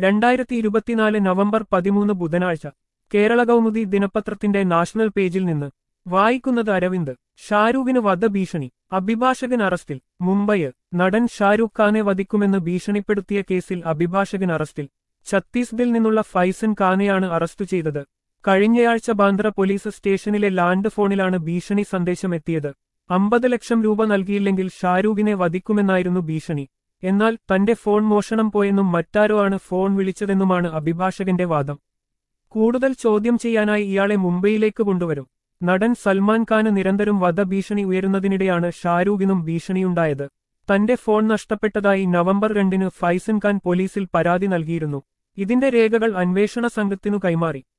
രണ്ടായിരത്തി ഇരുപത്തിനാല് നവംബർ പതിമൂന്ന് ബുധനാഴ്ച കേരള കൗമുദി ദിനപത്രത്തിന്റെ നാഷണൽ പേജിൽ നിന്ന് വായിക്കുന്നത് അരവിന്ദ് ഷാരൂഖിന് വധഭീഷണി അഭിഭാഷകൻ അറസ്റ്റിൽ മുംബൈ നടൻ ഷാരൂഖ് ഖാനെ വധിക്കുമെന്ന് ഭീഷണിപ്പെടുത്തിയ കേസിൽ അഭിഭാഷകൻ അറസ്റ്റിൽ ഛത്തീസ്ഗഡിൽ നിന്നുള്ള ഫൈസൻ ഖാനെയാണ് അറസ്റ്റ് ചെയ്തത് കഴിഞ്ഞയാഴ്ച ബാന്ദ്ര പോലീസ് സ്റ്റേഷനിലെ ലാൻഡ് ഫോണിലാണ് ഭീഷണി സന്ദേശം എത്തിയത് അമ്പത് ലക്ഷം രൂപ നൽകിയില്ലെങ്കിൽ ഷാരൂഖിനെ വധിക്കുമെന്നായിരുന്നു ഭീഷണി എന്നാൽ തന്റെ ഫോൺ മോഷണം പോയെന്നും മറ്റാരോ ആണ് ഫോൺ വിളിച്ചതെന്നുമാണ് അഭിഭാഷകന്റെ വാദം കൂടുതൽ ചോദ്യം ചെയ്യാനായി ഇയാളെ മുംബൈയിലേക്ക് കൊണ്ടുവരും നടൻ സൽമാൻ ഖാന് നിരന്തരം വധഭീഷണി ഉയരുന്നതിനിടെയാണ് ഷാരൂഖിനും ഭീഷണിയുണ്ടായത് തന്റെ ഫോൺ നഷ്ടപ്പെട്ടതായി നവംബർ രണ്ടിന് ഫൈസൻ ഖാൻ പോലീസിൽ പരാതി നൽകിയിരുന്നു ഇതിന്റെ രേഖകൾ അന്വേഷണ സംഘത്തിനു കൈമാറി